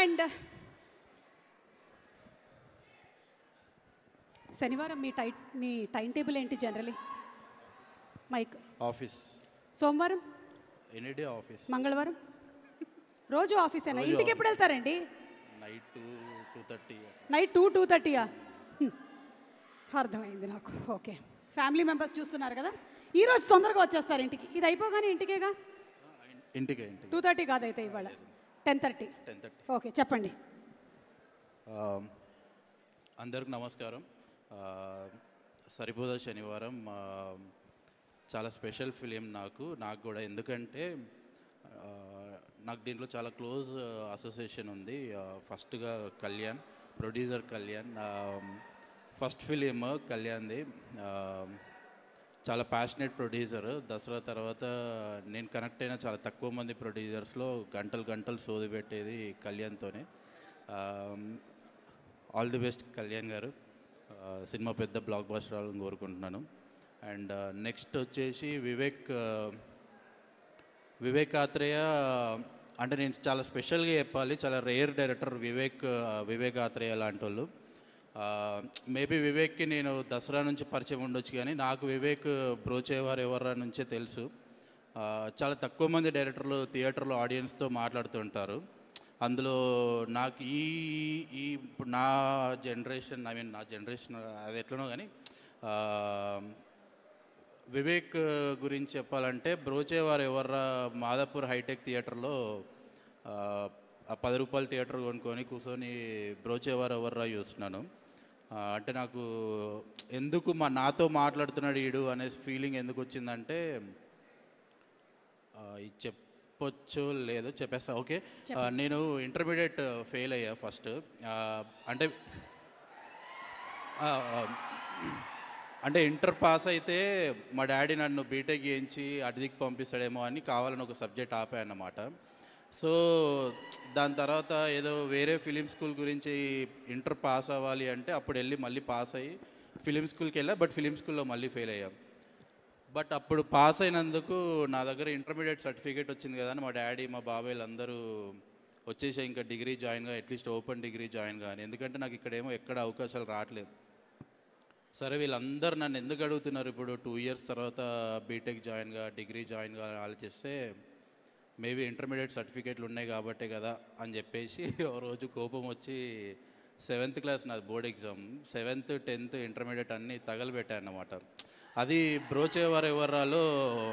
and శనివారం మీ టై మీ టైం టేబుల్ ఏంటి జనరలీ మైక్ ఆఫీస్ సోమవారం ఎనీ డే ఆఫీస్ మంగళవారం రోజు ఆఫీసేనా రోజు ఇంటికి ఎప్పుడు వెళ్తారండి night two two thirty night two two థర్టీయా అర్థమైంది నాకు ఓకే ఫ్యామిలీ మెంబర్స్ చూస్తున్నారు కదా ఈ రోజు తొందరగా వచ్చేస్తారు ఇంటికి ఇది అయిపోగానే ఇంటికేగా ఇంటికే ఇంటికి టూ థర్టీ కాదైతే ఇవాళ ten thirty ten thirty okay చెప్పండి అందరికి నమస్కారం ఆ, సరిపోదా శనివారం ఆ, చాలా స్పెషల్ ఫిలిం నాకు నాకు కూడా ఎందుకంటే ఆ, నాకు దీంట్లో చాలా క్లోజ్ అసోసియేషన్ ఉంది ఆ, ఫస్ట్గా కళ్యాణ్ ప్రొడ్యూసర్ కళ్యాణ్ ఆ, ఫస్ట్ ఫిలిం కళ్యాణ్ది ఆ, చాలా ప్యాషనెట్ ప్రొడ్యూసర్ దసరా తర్వాత నేను కనెక్ట్ అయిన చాలా తక్కువ మంది ప్రొడ్యూసర్స్లో గంటలు గంటలు సోది పెట్టేది కళ్యాణ్తోనే ఆల్ ది బెస్ట్ కళ్యాణ్ గారు ఆ, సినిమా పెద్ద బ్లాక్ బాస్టర్ అవ్వాలని కోరుకుంటున్నాను అండ్ నెక్స్ట్ వచ్చేసి వివేక్ ఆ, వివేక్ ఆత్రేయ అంటే నేను చాలా స్పెషల్గా చెప్పాలి చాలా రేర్ డైరెక్టర్ వివేక్ ఆ, వివేక్ ఆత్రేయ లాంటి వాళ్ళు మేబీ వివేక్కి నేను దసరా నుంచి పరిచయం ఉండొచ్చు కానీ నాకు వివేక్ బ్రోచేవారు ఎవరా నుంచే తెలుసు ఆ, చాలా తక్కువ మంది డైరెక్టర్లు థియేటర్లో ఆడియన్స్తో మాట్లాడుతుంటారు అందులో నాకు ఈ ఈ ఇప్పుడు నా జనరేషన్ ఐ మీన్ నా జనరేషన్ అది ఎట్లనో కానీ ఆ, వివేక్ గురించి చెప్పాలంటే బ్రోచేవారు ఎవర్రా మాదాపూర్ హైటెక్ థియేటర్లో ఆ, ఆ పది రూపాయల థియేటర్ కొనుక్కొని కూర్చొని బ్రోచేవారు ఎవర్రా చూస్తున్నాను ఆ, అంటే నాకు ఎందుకు మా నాతో మాట్లాడుతున్నాడు ఈడు అనే ఫీలింగ్ ఎందుకు వచ్చిందంటే ఆ, ఇది చెప్పొచ్చు లేదో చెప్పేస్తా ఓకే ఆ, నేను ఇంటర్మీడియట్ ఫెయిల్ అయ్యా ఫస్ట్ అంటే ఆ, ఆ, అంటే ఇంటర్ పాస్ అయితే మా డాడీ నన్ను బీటెక్ చేయించి అటుదికి పంపిస్తాడేమో అని కావాలని ఒక సబ్జెక్ట్ ఆపాయన్నమాట సో దాని తర్వాత ఏదో వేరే ఫిలిం స్కూల్ గురించి ఇంటర్ పాస్ అవ్వాలి అంటే అప్పుడు వెళ్ళి మళ్ళీ పాస్ అయ్యి ఫిలిం స్కూల్కి వెళ్ళా బట్ ఫిలిం స్కూల్లో మళ్ళీ ఫెయిల్ అయ్యాం బట్ అప్పుడు పాస్ అయినందుకు నా దగ్గర ఇంటర్మీడియట్ సర్టిఫికేట్ వచ్చింది కదా అని మా డాడీ మా బాబాయ్లు అందరూ వచ్చేసి ఇంకా డిగ్రీ జాయిన్గా అట్లీస్ట్ ఓపెన్ డిగ్రీ జాయిన్ కానీ ఎందుకంటే నాకు ఇక్కడేమో ఎక్కడ అవకాశాలు రావట్లేదు సరే వీళ్ళందరూ నన్ను ఎందుకు అడుగుతున్నారు ఇప్పుడు టూ ఇయర్స్ తర్వాత బీటెక్ జాయిన్గా డిగ్రీ జాయిన్గా ఆలోచిస్తే మేబీ ఇంటర్మీడియట్ సర్టిఫికేట్లు ఉన్నాయి కాబట్టే కదా అని చెప్పేసి ఓ రోజు కోపం వచ్చి సెవెంత్ క్లాస్ నాది board exam seventh tenth intermediate అన్నీ తగలబెట్టాను అన్నమాట అది బ్రోచేవారు ఎవరాలో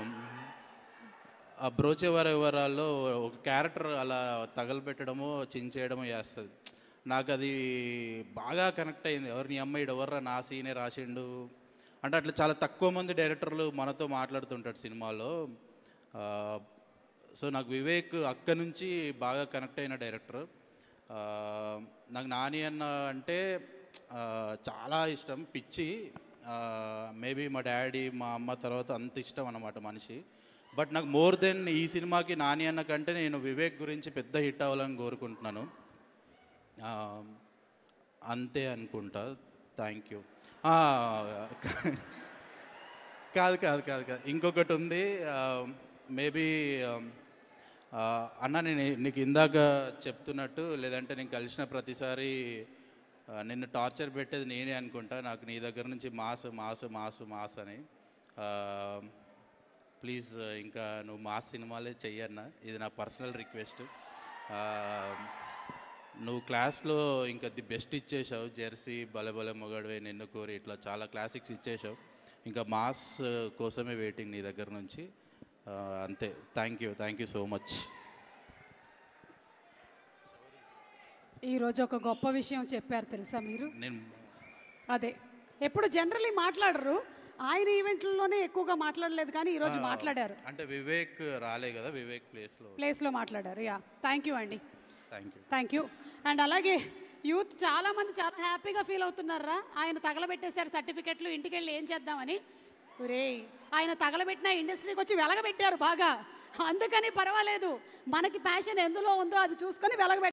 ఆ బ్రోచేవారు ఎవరాల్లో ఒక క్యారెక్టర్ అలా తగలబెట్టడమో చించేయడమో చేస్తుంది నాకు అది బాగా కనెక్ట్ అయింది ఎవరిని అమ్మాయిడు ఎవర్రా నా సీనే రాసిండు అంటే అట్లా చాలా తక్కువ మంది డైరెక్టర్లు మనతో మాట్లాడుతుంటాడు సినిమాలో ఆ, సో నాకు వివేక్ అక్క నుంచి బాగా కనెక్ట్ అయిన డైరెక్టర్ ఆ, నాకు నాని అన్న అంటే ఆ, చాలా ఇష్టం పిచ్చి మేబీ మా డాడీ మా అమ్మ తర్వాత అంత ఇష్టం అన్నమాట మనిషి బట్ నాకు మోర్ దెన్ ఈ సినిమాకి నాని అన్న కంటే నేను వివేక్ గురించి పెద్ద హిట్ అవ్వాలని కోరుకుంటున్నాను ఆ, అంతే అనుకుంటా థ్యాంక్ యూ కాదు కాదు కాదు కాదు ఇంకొకటి ఉంది మేబీ అన్న నేను నీకు ఇందాక చెప్తున్నట్టు లేదంటే నేను కలిసిన ప్రతిసారి ఆ, నిన్ను టార్చర్ పెట్టేది నేనే అనుకుంటా నాకు నీ దగ్గర నుంచి మాస్ మాస్ మాస్ మాస్ అని ప్లీజ్ ఇంకా నువ్వు మాస్ సినిమాలే చెయ్యన్న ఇది నా పర్సనల్ రిక్వెస్ట్ నువ్వు క్లాస్లో ఇంకా ది బెస్ట్ ఇచ్చేసావు జెర్సీ బలే బలే మొగడవే నిన్ను కోరి ఇట్లా చాలా క్లాసిక్స్ ఇచ్చేసావు ఇంకా మాస్ కోసమే వెయిటింగ్ నీ దగ్గర నుంచి ఆ, అంతే thank you thank you so much ఈరోజు ఒక గొప్ప విషయం చెప్పారు తెలుసా మీరు నేను అదే ఎప్పుడు జనరలీ మాట్లాడరు ఆయన ఈవెంట్లలోనే ఎక్కువగా మాట్లాడలేదు కానీ ఈరోజు మాట్లాడారు అంటే వివేక్ రాలే కదా వివేక్ ప్లేస్లో ప్లేస్లో మాట్లాడారు యా థ్యాంక్ యూ అండి thank you thank you and అలాగే యూత్ చాలా మంది చాలా హ్యాపీగా ఫీల్ అవుతున్నారా ఆయన తగలబెట్టేశారు సర్టిఫికెట్లు ఇంటికి వెళ్ళి ఏం చేద్దామని ఒరే ఆయన తగలబెట్టిన ఇండస్ట్రీకి వచ్చి వెలగబెట్టారు బాగా అందుకని పర్వాలేదు మనకి ప్యాషన్ ఎందులో ఉందో అది చూసుకొని వెలగబెట్టారు